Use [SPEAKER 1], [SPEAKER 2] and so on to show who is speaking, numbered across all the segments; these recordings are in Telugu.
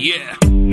[SPEAKER 1] Yeah.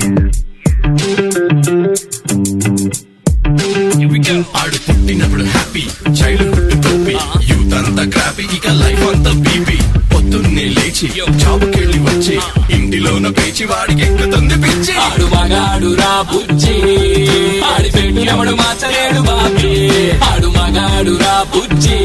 [SPEAKER 1] Here we go.
[SPEAKER 2] ఆడు పుట్టినప్పుడు హ్యాపీ చైల్డ్హుడ్ టోపీ యూత్ అంతా క్రాపీ ఇక లైఫ్ అంతా బీపీ పొద్దున్నే లేచి జాబుకెళ్ళి వచ్చి ఇంటిలోన పేచి వాడికి ఎక్కుతుంది పిచ్చి
[SPEAKER 3] ఆడు మగాడు రా బుజ్జి ఆడి పెట్టి ఎవడు మార్చలేడు బాబీ ఆడు మగాడు రా బుజ్జి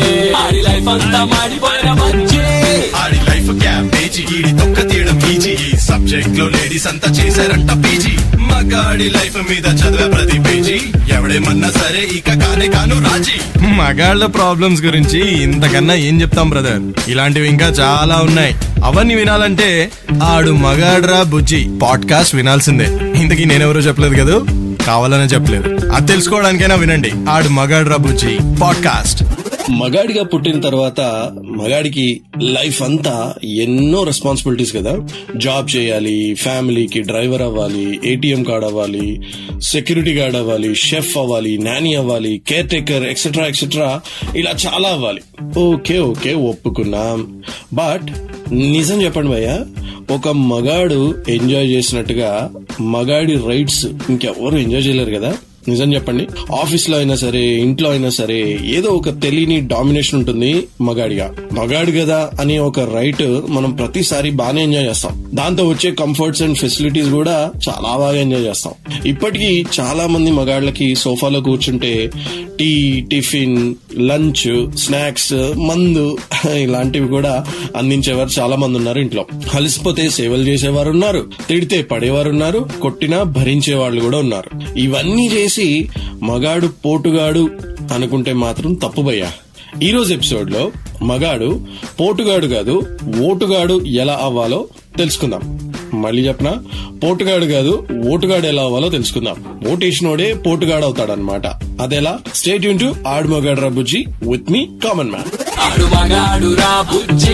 [SPEAKER 3] ఆడి లైఫ్ అంతా మాడిపోయిన మంచి
[SPEAKER 2] ఆడి లైఫ్ క్యాబేజీ ఈడి తొక్క తీయడం ఈజీ ఈ సబ్జెక్ట్ లో లేడీస్ అంతా చేశారంట పీజీ మగాడి లైఫ్ మీద చదివే ప్రతి పేజీ ఎవడేమన్నా సరే ఇక కానే కాను రాజీ
[SPEAKER 4] మగాళ్ళ ప్రాబ్లమ్స్ గురించి ఇంతకన్నా ఏం చెప్తాం బ్రదర్ ఇలాంటివి ఇంకా చాలా ఉన్నాయి అవన్నీ వినాలంటే ఆడు మగాడ్రా బుజ్జి పాడ్కాస్ట్ వినాల్సిందే ఇంతకీ నేనెవరో చెప్పలేదు కదా కావాలనే చెప్పలేదు అది తెలుసుకోవడానికైనా వినండి ఆడు మగాడ్రా బుజ్జి పాడ్కాస్ట్
[SPEAKER 5] మగాడిగా పుట్టిన తర్వాత మగాడికి లైఫ్ అంతా ఎన్నో రెస్పాన్సిబిలిటీస్ కదా జాబ్ చేయాలి ఫ్యామిలీకి డ్రైవర్ అవ్వాలి ఏటీఎం కార్డ్ అవ్వాలి సెక్యూరిటీ గార్డ్ అవ్వాలి షెఫ్ అవ్వాలి నానీ అవ్వాలి కేర్ టేకర్ ఎక్సెట్రా ఎక్సెట్రా ఇలా చాలా అవ్వాలి ఓకే ఓకే ఒప్పుకున్నాం బట్ నిజం చెప్పండి భయ్య ఒక మగాడు ఎంజాయ్ చేసినట్టుగా మగాడి రైట్స్ ఇంకెవరు ఎంజాయ్ చేయలేరు కదా నిజం చెప్పండి ఆఫీస్ లో అయినా సరే ఇంట్లో అయినా సరే ఏదో ఒక తెలియని డామినేషన్ ఉంటుంది మగాడిగా మగాడు కదా అనే ఒక రైట్ మనం ప్రతిసారి బాగానే ఎంజాయ్ చేస్తాం దాంతో వచ్చే కంఫర్ట్స్ అండ్ ఫెసిలిటీస్ కూడా చాలా బాగా ఎంజాయ్ చేస్తాం ఇప్పటికీ చాలా మంది మగాళ్ళకి సోఫాలో కూర్చుంటే టీ టిఫిన్ లంచ్ స్నాక్స్ మందు ఇలాంటివి కూడా అందించేవారు చాలా మంది ఉన్నారు ఇంట్లో అలసిపోతే సేవలు చేసేవారు ఉన్నారు తిడితే పడేవారు ఉన్నారు కొట్టినా భరించే వాళ్ళు కూడా ఉన్నారు ఇవన్నీ చేసి మగాడు పోటుగాడు అనుకుంటే మాత్రం తప్పుబయ్యా ఈ రోజు ఎపిసోడ్ లో మగాడు పోటుగాడు కాదు ఓటుగాడు ఎలా అవ్వాలో తెలుసుకుందాం మళ్ళీ చెప్పనా పోటుగాడు కాదు ఓటుగాడు ఎలా అవ్వాలో తెలుసుకుందాం ఓటేసినోడే పోటుగాడు అవుతాడనమాట అదెలా స్టేట్ యూన్ టు ఆడు మగాడు రబుజ్జి విత్ మీ కామన్ మ్యాన్
[SPEAKER 3] ఆడు మగాడు రా బుజ్జి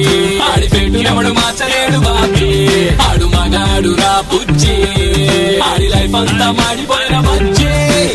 [SPEAKER 3] ఆడి పెట్టి ఎవడు మార్చలేడు బాబీ ఆడు మగాడు రా బుజ్జి ఆడి లైఫ్ అంతా మాడిపోయిన మంచి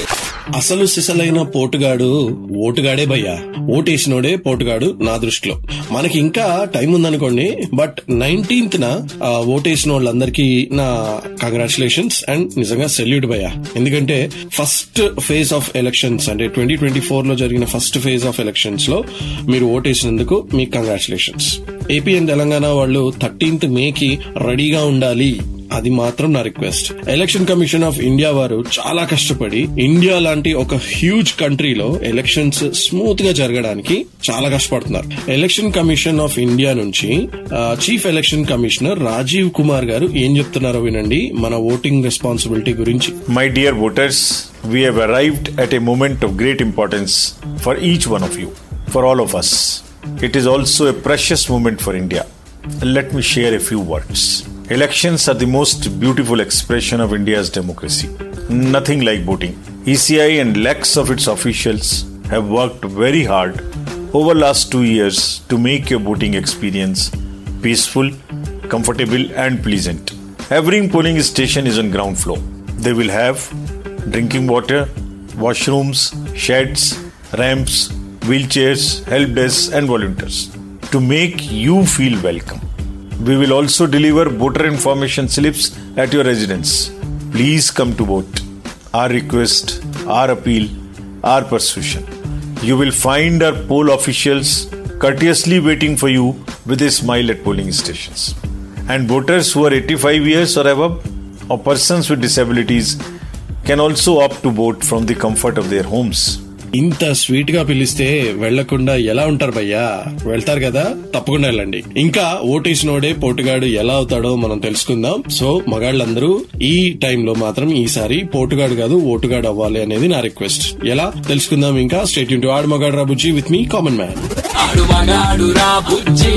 [SPEAKER 5] అసలు సిసలైన పోటుగాడు ఓటుగాడే భయ్యా ఓటేసినోడే పోటుగాడు నా దృష్టిలో మనకి ఇంకా టైం ఉందనుకోండి బట్ నైన్టీన్త్ న ఆ, ఓటేసిన వాళ్ళందరికీ నా కంగ్రాచులేషన్స్ అండ్ నిజంగా సెల్యూట్ భయ్యా ఎందుకంటే ఫస్ట్ ఫేజ్ ఆఫ్ ఎలక్షన్స్ అంటే ట్వంటీ ట్వంటీ ఫోర్ లో జరిగిన ఫస్ట్ ఫేజ్ ఆఫ్ ఎలక్షన్స్ లో మీరు ఓటేసినందుకు మీకు కంగ్రాచులేషన్స్ ఏపీ అండ్ తెలంగాణ వాళ్ళు థర్టీన్త్ మేకి రెడీగా ఉండాలి అది మాత్రం నా request election commission of India వారు చాలా కష్టపడి ఇండియా లాంటి ఒక హ్యూజ్ కంట్రీలో ఎలక్షన్స్ స్మూత్ గా జరగడానికి చాలా కష్టపడుతున్నారు ఎలక్షన్ కమిషన్ ఆఫ్ ఇండియా నుంచి chief election commissioner Rajeev Kumar గారు ఏం చెప్తున్నారో వినండి మన ఓటింగ్ రెస్పాన్సిబిలిటీ గురించి
[SPEAKER 6] My dear voters, we have arrived at a moment of great importance for each one of you, for all of us. It is also a precious moment for India. Let me share a few words. Elections are the most beautiful expression of India's democracy. Nothing like voting. ECI and lakhs of its officials have worked very hard over last two years to make your voting experience peaceful, comfortable and pleasant. Every polling station is on ground floor. They will have drinking water, washrooms, sheds, ramps, wheelchairs, help desks, and volunteers to make you feel welcome. We will also deliver voter information slips at your residence. Please come to vote. Our request, our appeal, our persuasion. You will find our poll officials courteously waiting for you with a smile at polling stations. And voters who are 85 years or above or persons with disabilities can also opt to vote from the comfort of their homes.
[SPEAKER 5] ఇంత స్వీట్ గా పిలిస్తే వెళ్లకుండా ఎలా ఉంటారు భయ్యా వెళ్తారు కదా తప్పకుండా వెళ్ళండి ఇంకా ఓటేసినోడే పోటుగాడు ఎలా అవుతాడో మనం తెలుసుకుందాం సో మగాళ్ళందరూ ఈ టైంలో మాత్రం ఈసారి పోటుగాడు కాదు ఓటుగాడు అవ్వాలి అనేది నా రిక్వెస్ట్ ఎలా తెలుసుకుందాం ఇంకా స్టేట్ టు ఆడు మగాడు రాబుజ్జి విత్ మీ కామన్ మ్యాన్
[SPEAKER 3] ఆడు మగాడు రా బుజ్జి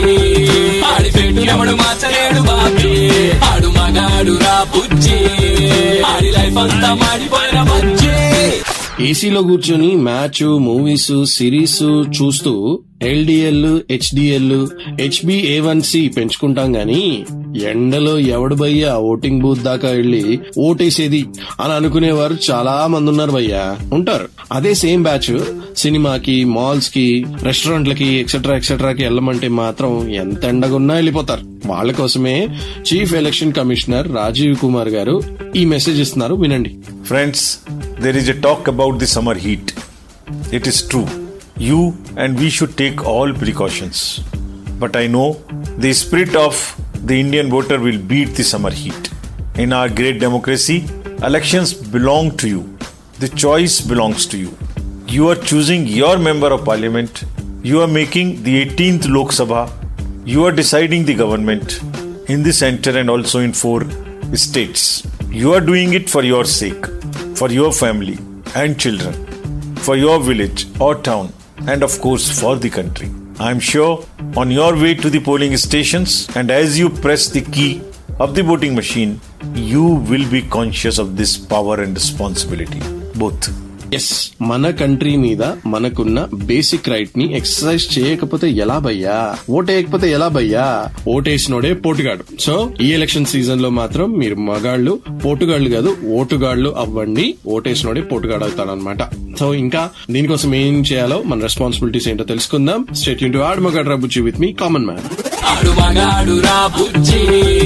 [SPEAKER 3] ఆడి పెట్టి ఎవడు మార్చలేడు బాబీ ఆడు మగాడు రా బుజ్జి ఆడి లైఫ్ అంతా మాడిపోయిన మంచి
[SPEAKER 5] ఏసీలో కూర్చొని మ్యాచ్ మూవీస్ సిరీస్ చూస్తూ LDL HDL HB A one C పెంచుకుంటాం గాని ఎండలో ఎవడు భయ్యా ఓటింగ్ బూత్ దాకా వెళ్లి ఓటేసేది అని అనుకునేవారు చాలా మంది ఉన్నారు భయ్యా ఉంటారు అదే సేమ్ బ్యాచ్ సినిమాకి మాల్స్ కి రెస్టారెంట్లకి ఎక్సెట్రా ఎక్సెట్రాకి వెళ్ళమంటే మాత్రం ఎంత ఎండగున్నా వెళ్ళిపోతారు వాళ్ళ కోసమే chief election commissioner Rajeev Kumar గారు ఈ మెసేజ్ ఇస్తున్నారు వినండి
[SPEAKER 6] Friends, there is a talk about the summer heat. It is true. You and we should take all precautions. But I know the spirit of the Indian voter will beat the summer heat. In our great democracy, elections belong to you. The choice belongs to you. You are choosing your member of parliament. You are making the 18th Lok Sabha. You are deciding the government in the center and also in four states. You are doing it for your sake, for your family and children, for your village or town, and of course for the country. I am sure on your way to the polling stations and as you press the key of the voting machine, you will be conscious of this power and responsibility. Both.
[SPEAKER 5] Yes మన కంట్రీ మీద మనకున్న బేసిక్ రైట్ ని ఎక్సర్సైజ్ చేయకపోతే ఎలా భయ్యా ఓటేయకపోతే ఎలా భయ్యా ఓటేసినోడే పోటుగాడు సో ఈ ఎలక్షన్ సీజన్ లో మాత్రం మీరు మగాళ్ళు పోటుగాళ్ళు కాదు ఓటుగాళ్ళు అవ్వండి ఓటేసినోడే పోటుగాడు అవుతాడనమాట సో ఇంకా దీనికోసం ఏం చేయాలో మన రెస్పాన్సిబిలిటీస్ ఏంటో తెలుసుకుందాం స్టేట్ టు ఆడు మగాడు రబ్బుచ్చి విత్ మీ కామన్ మ్యాన్
[SPEAKER 3] ఆడు మగాడు రా బుజ్జి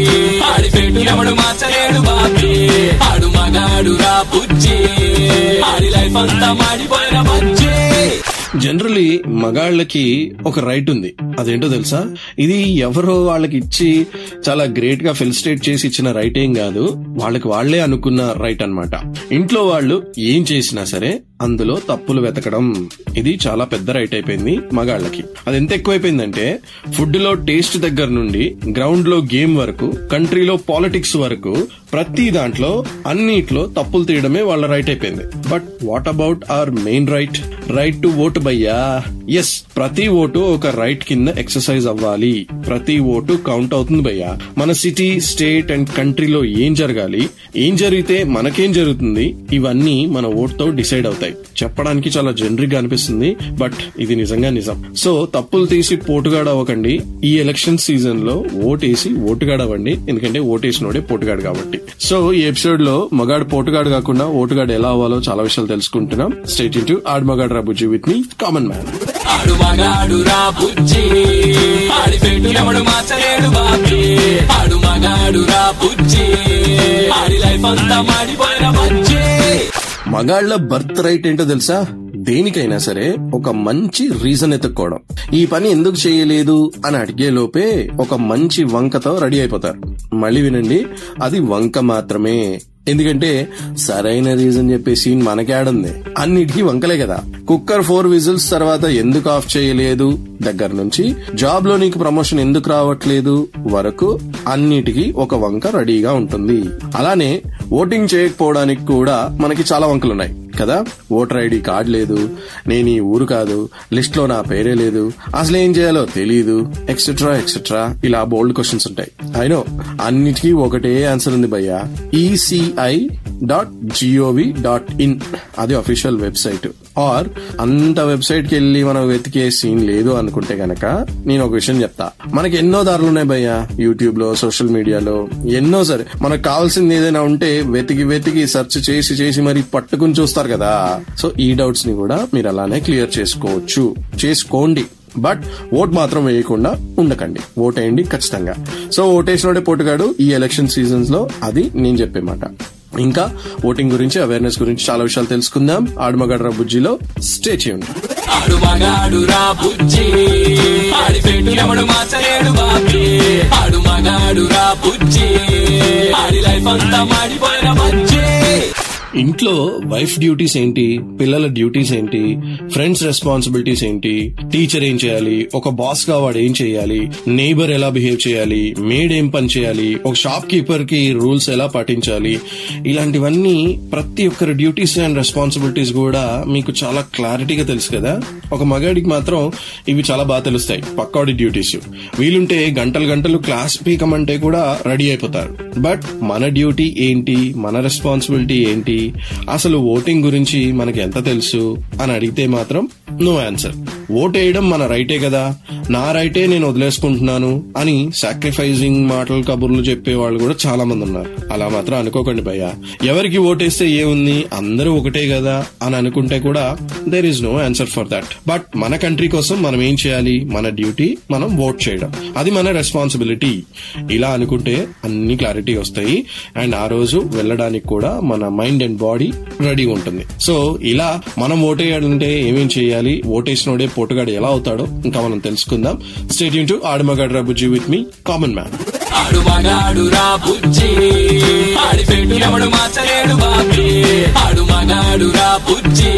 [SPEAKER 3] ఆడి పెట్టు ఎవడు మార్చలేడు బాబీ ఆడు మగాడు రా బుజ్జి ఆడి లైఫ్ అంతా మాడిపోయిన బుజ్జి
[SPEAKER 5] జనరలీ మగాళ్ళకి ఒక రైట్ ఉంది అదేంటో తెలుసా ఇది ఎవరో వాళ్ళకి ఇచ్చి చాలా గ్రేట్ గా ఫెలిసిటేట్ చేసి ఇచ్చిన రైట్ ఏం కాదు వాళ్ళకి వాళ్లే అనుకున్న రైట్ అన్నమాట ఇంట్లో వాళ్ళు ఏం చేసినా సరే అందులో తప్పులు వెతకడం ఇది చాలా పెద్ద రైట్ అయిపోయింది మగాళ్ళకి అది ఎంత ఎక్కువైపోయిందంటే ఫుడ్ లో టేస్ట్ దగ్గర నుండి గ్రౌండ్ లో గేమ్ వరకు కంట్రీలో పాలిటిక్స్ వరకు ప్రతి దాంట్లో అన్నిట్లో తప్పులు తీయడమే వాళ్ళ రైట్ అయిపోయింది but what about our main right right to vote భయ్యా ఎస్ ప్రతి ఓటు ఒక రైట్ కింద ఎక్సర్సైజ్ అవ్వాలి ప్రతి ఓటు కౌంట్ అవుతుంది భయ్యా మన సిటీ స్టేట్ అండ్ కంట్రీలో ఏం జరగాలి ఏం జరిగితే మనకేం జరుగుతుంది ఇవన్నీ మన ఓటుతో డిసైడ్ అవుతాయి చెప్పడానికి చాలా జనరిక్ గా అనిపిస్తుంది బట్ ఇది నిజంగా నిజం సో తప్పులు తీసి పోటుగాడు అవ్వకండి ఈ ఎలక్షన్ సీజన్ లో ఓటేసి ఓటుగాడు అవ్వండి ఎందుకంటే ఓటేసినోడే పోటుగాడు కాబట్టి సో ఈ ఎపిసోడ్ లో మగాడు పోటుగాడు కాకుండా ఓటుగాడు ఎలా అవ్వాలో చాలా విషయాలు తెలుసుకుంటున్నాం స్టేట్ ఇంటూ ఆడు మగాడు రాబుజీ విత్ మీ కామన్ మ్యాన్
[SPEAKER 3] ఆడు మగాడు రా బుజ్జి ఆడి పెట్టు ఎవడు మార్చలేడు బాబీ ఆడు మగాడు రా బుజ్జి ఆడి లైఫ్ అంతా మాడిపోయిన బుజ్జి
[SPEAKER 5] మగాళ్ల బర్త్ రైట్ ఏంటో తెలుసా దేనికైనా సరే ఒక మంచి రీజన్ ఎత్తుక్కోవడం ఈ పని ఎందుకు చేయలేదు అని అడిగే లోపే ఒక మంచి వంకతో రెడీ అయిపోతారు మళ్ళీ వినండి అది వంక మాత్రమే ఎందుకంటే సరైన రీజన్ చెప్పే సీన్ మనకేడుంది అన్నిటికీ వంకలే కదా కుక్కర్ ఫోర్ విజిల్స్ తర్వాత ఎందుకు ఆఫ్ చేయలేదు దగ్గర నుంచి జాబ్ లో నీకు ప్రమోషన్ ఎందుకు రావట్లేదు వరకు అన్నిటికీ ఒక వంక రెడీగా ఉంటుంది అలానే ఓటింగ్ చేయకపోవడానికి కూడా మనకి చాలా వంకలున్నాయి కదా ఓటర్ ఐడి కార్డ్ లేదు నేను ఈ ఊరు కాదు లిస్ట్ లో నా పేరే లేదు అసలు ఏం చేయాలో తెలియదు ఎక్సెట్రా ఎక్సెట్రా ఇలా బోల్డ్ క్వశ్చన్స్ ఉంటాయి అయినో అన్నిటికీ ఒకటే ఆన్సర్ ఉంది భయ్యా ECI dot gov dot in అది అఫీషియల్ వెబ్సైట్ ఆర్ అంత వెబ్సైట్ కి వెళ్ళి మనం వెతికే సీన్ లేదు అనుకుంటే గనక నేను ఒక విషయం చెప్తా మనకి ఎన్నో దారులు ఉన్నాయి భయ్యా యూట్యూబ్ లో సోషల్ మీడియాలో ఎన్నో సరే మనకు కావాల్సింది ఏదైనా ఉంటే వెతికి వెతికి సెర్చ్ చేసి చేసి మరి పట్టుకుని చూస్తారు కదా సో ఈ డౌట్స్ ని కూడా మీరు అలానే క్లియర్ చేసుకోవచ్చు చేసుకోండి బట్ ఓట్ మాత్రం వేయకుండా ఉండకండి ఓట్ వేయండి ఖచ్చితంగా సో ఓటేసినోడే పోటుగాడు ఈ ఎలక్షన్ సీజన్స్ లో అది నేను చెప్పే మాట ఇంకా ఓటింగ్ గురించి అవేర్నెస్ గురించి చాలా విషయాలు తెలుసుకుందాం ఆడమగడ్ర బుజ్జిలో స్టే చేయండి
[SPEAKER 3] ఆడు మగాడు రా బుజ్జి ఆడి పెట్టు ఎవడు మార్చలేడు బాబీ ఆడు మగాడు రా బుజ్జి ఆడి లైఫ్ అంతా మాడిపోయిన బుజ్జి
[SPEAKER 5] ఇంట్లో వైఫ్ డ్యూటీస్ ఏంటి పిల్లల డ్యూటీస్ ఏంటి ఫ్రెండ్స్ రెస్పాన్సిబిలిటీస్ ఏంటి టీచర్ ఏం చేయాలి ఒక బాస్ గా వాడు ఏం చేయాలి నేబర్ ఎలా బిహేవ్ చేయాలి మేడ్ ఏం పని చేయాలి ఒక షాప్ కీపర్ కి రూల్స్ ఎలా పాటించాలి ఇలాంటివన్నీ ప్రతి ఒక్కరి డ్యూటీస్ అండ్ రెస్పాన్సిబిలిటీస్ కూడా మీకు చాలా క్లారిటీగా తెలుసు కదా ఒక మగాడికి మాత్రం ఇవి చాలా బాగా తెలుస్తాయి పక్కాడి డ్యూటీస్ వీలుంటే గంటలు గంటలు క్లాస్ పీకమంటే కూడా రెడీ అయిపోతారు బట్ మన డ్యూటీ ఏంటి మన రెస్పాన్సిబిలిటీ ఏంటి అసలు ఓటింగ్ గురించి మనకి ఎంత తెలుసు అని అడిగితే మాత్రం నో ఆన్సర్ ఓటేయడం మన రైటే కదా నా రైటే నేను వదిలేసుకుంటున్నాను అని సాక్రిఫైజింగ్ మాటలు కబుర్లు చెప్పే వాళ్ళు కూడా చాలా మంది ఉన్నారు అలా మాత్రం అనుకోకండి భయ్య ఎవరికి ఓటేస్తే ఏముంది అందరూ ఒకటే కదా అని అనుకుంటే కూడా there is no answer for that but మన కంట్రీ కోసం మనం ఏం చేయాలి మన డ్యూటీ మనం ఓట్ చేయడం అది మన రెస్పాన్సిబిలిటీ ఇలా అనుకుంటే అన్ని క్లారిటీ వస్తాయి అండ్ ఆ రోజు వెళ్ళడానికి కూడా మన మైండ్ అండ్ బాడీ రెడీ ఉంటుంది సో ఇలా మనం ఓటేయాలంటే ఏమేం చేయాలి ఓటేసినోడే పోటుగాడు ఎలా అవుతాడో ఇంకా మనం తెలుసుకుందాం స్టేట్ టు ఆడమగాడు రబుజీ విత్ మీ కామన్ మ్యాన్
[SPEAKER 3] ఆడు మగాడు రా బుజ్జి ఆడి పెట్టు ఎవడు మార్చలేడు బాబీ ఆడు మగాడు రా బుజ్జి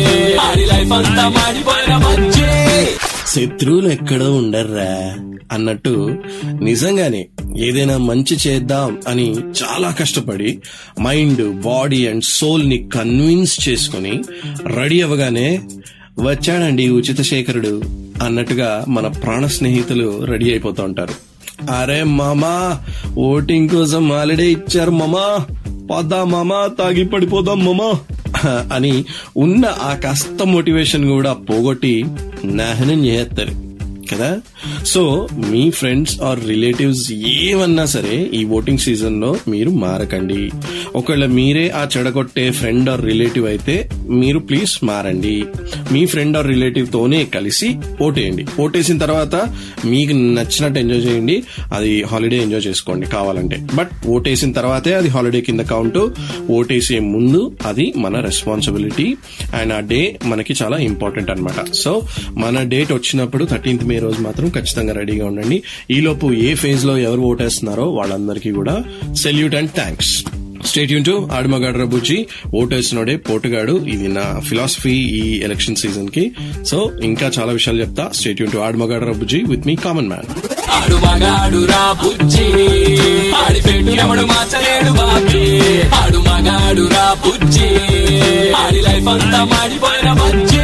[SPEAKER 3] ఆడి లైఫ్ అంతా మాడిపోయిన బుజ్జి
[SPEAKER 5] శత్రువులు ఎక్కడో ఉండర్రా అన్నట్టు నిజంగానే ఏదైనా మంచి చేద్దాం అని చాలా కష్టపడి మైండ్ బాడీ అండ్ సోల్ ని కన్విన్స్ చేసుకుని రెడీ అవ్వగానే వచ్చాడండి ఉచిత శేఖరుడు అన్నట్టుగా మన ప్రాణ స్నేహితులు రెడీ అయిపోతూ ఉంటారు అరే మామా ఓటింగ్ కోసం హాలిడే ఇచ్చారు మామా పదా మామా తాగి పడిపోదాం మామా అని ఉన్న ఆ కాస్త మోటివేషన్ కూడా పోగొట్టి నాహనం చేస్తారు కదా సో మీ ఫ్రెండ్స్ ఆర్ రిలేటివ్స్ ఏమన్నా సరే ఈ ఓటింగ్ సీజన్ లో మీరు మారకండి ఒకవేళ మీరే ఆ చెడగొట్టే ఫ్రెండ్ ఆర్ రిలేటివ్ అయితే మీరు ప్లీజ్ మారండి మీ ఫ్రెండ్ ఆర్ రిలేటివ్ తోనే కలిసి ఓటేయండి ఓటేసిన తర్వాత మీకు నచ్చినట్టు ఎంజాయ్ చేయండి అది హాలిడే ఎంజాయ్ చేసుకోండి కావాలంటే బట్ ఓటేసిన తర్వాతే అది హాలిడే కింద కౌంట్ ఓటేసే ముందు అది మన రెస్పాన్సిబిలిటీ అండ్ ఆ డే మనకి చాలా ఇంపార్టెంట్ అన్నమాట సో మన డేట్ వచ్చినప్పుడు థర్టీన్త్ మే రోజు మాత్రం ఖచ్చితంగా రెడీగా ఉండండి ఈలోపు ఏ ఫేజ్ లో ఎవరు ఓటేస్తున్నారో వాళ్ళందరికీ కూడా సెల్యూట్ అండ్ థ్యాంక్స్ స్టేట్ యూన్ టు ఆడమగాడు రబుజీ ఓటేసినోడే పోటుగాడు ఇది నా ఫిలాసఫీ ఈ ఎలక్షన్ సీజన్ కి సో ఇంకా చాలా విషయాలు చెప్తా స్టేట్ యూన్ టు ఆడమగాడు రబుజీ విత్ మీ కామన్ మ్యాన్
[SPEAKER 3] ఆడు మగాడు రా బుజ్జి ఆడి పెట్టు ఎవడు మార్చలేడు బాబీ ఆడు మగాడు రా బుజ్జి ఆడి లైఫ్ అంతా మాడిపోయిన బుజ్జి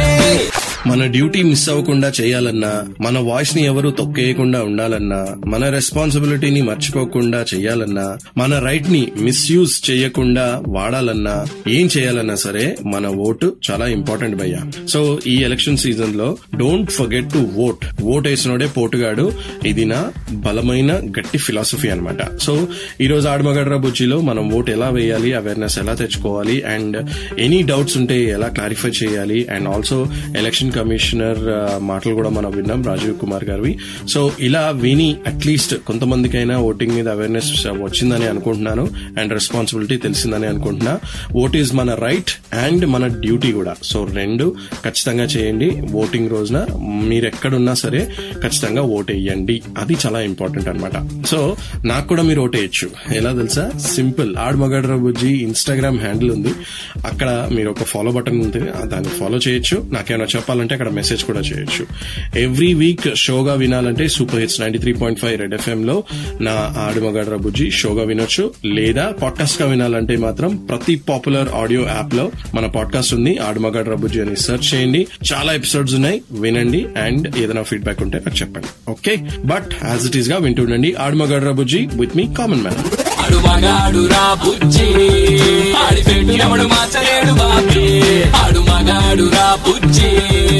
[SPEAKER 5] మన డ్యూటీ మిస్ అవ్వకుండా చేయాలన్నా మన వాయిస్ ని ఎవరు తొక్కేయకుండా ఉండాలన్నా మన రెస్పాన్సిబిలిటీని మర్చిపోకుండా చేయాలన్నా మన రైట్ ని మిస్యూజ్ చేయకుండా వాడాలన్నా ఏం చేయాలన్నా సరే మన ఓటు చాలా ఇంపార్టెంట్ భయ్యా సో ఈ ఎలక్షన్ సీజన్ లో don't forget to vote vote వేసినోడే పోటుగాడు ఇది నా బలమైన గట్టి ఫిలాసఫీ అన్నమాట సో ఈ రోజు ఆడమగడ్ర బుజ్జిలో మనం ఓట్ ఎలా వేయాలి అవేర్నెస్ ఎలా తెచ్చుకోవాలి అండ్ ఎనీ డౌట్స్ ఉంటే ఎలా క్లారిఫై చేయాలి అండ్ ఆల్సో ఎలక్షన్ కమిషనర్ ఆ, మాటలు కూడా మనం విన్నాం రాజీవ్ కుమార్ గారివి సో ఇలా విని అట్లీస్ట్ కొంతమందికైనా ఓటింగ్ మీద అవేర్నెస్ వచ్చిందని అనుకుంటున్నాను అండ్ రెస్పాన్సిబిలిటీ తెలిసిందని అనుకుంటున్నా ఓట్ ఈజ్ మన రైట్ అండ్ మన డ్యూటీ కూడా సో రెండు ఖచ్చితంగా చేయండి ఓటింగ్ రోజున మీరు ఎక్కడున్నా సరే ఖచ్చితంగా ఓట్ వేయండి అది చాలా ఇంపార్టెంట్ అన్నమాట సో నాకు కూడా మీరు ఓట్ వేయచ్చు ఎలా తెలుసా సింపుల్ ఆడమగడ్ర బుజ్జి ఇన్స్టాగ్రామ్ హ్యాండిల్ ఉంది అక్కడ మీరు ఒక ఫాలో బటన్ ఉంటుంది ఆ దాన్ని ఫాలో చేయొచ్చు నాకేమైనా చెప్పాలంటే అక్కడ మెసేజ్ కూడా చేయొచ్చు ఎవ్రీ వీక్ షోగా వినాలంటే super hits ninety three point five red FM లో నా ఆడమగడ్ర బుజ్జి షోగా వినొచ్చు లేదా పాడ్కాస్ట్ గా వినాలంటే మాత్రం ప్రతి పాపులర్ ఆడియో యాప్ లో మన పాడ్కాస్ట్ ఉంది ఆడమగడ్ర బుజ్జి అని సెర్చ్ చేయండి చాలా ఎపిసోడ్స్ ఉన్నాయి వినండి అండ్ ఏదైనా ఫీడ్బ్యాక్ ఉంటే నాకు చెప్పండి okay but as it is గా వింటుండండి ఆడమగడ్ర బుజ్జి విత్ మీ కామన్ మ్యాన్
[SPEAKER 3] ఆడు మగాడు రా బుజ్జి ఆడి పెట్టు ఎవడు మార్చలేడు బాబీ ఆడు మగాడు రా బుజ్జి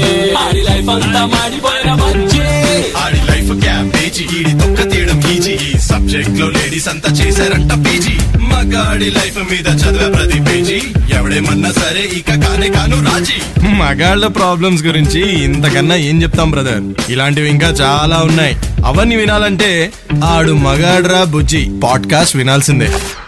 [SPEAKER 3] ఆడి లైఫ్ అంతా మాడిపోయిన బుజ్జి
[SPEAKER 2] ఆడి లైఫ్ క్యాబేజీ ఈడి తొక్క తీయడం ఈజీ ఈ సబ్జెక్ట్ లో లేడీస్ అంతా చేశారంట పీజీ మగాడి లైఫ్ మీద చదివే ప్రతి పేజీ ఎవడేమన్నా సరే ఇక కానే కాను రాజీ
[SPEAKER 4] మగాళ్ళ ప్రాబ్లమ్స్ గురించి ఇంతకన్నా ఏం చెప్తాం బ్రదర్ ఇలాంటివి ఇంకా చాలా ఉన్నాయి అవన్నీ వినాలంటే ఆడు మగాడ్రా బుజ్జి పాడ్కాస్ట్ వినాల్సిందే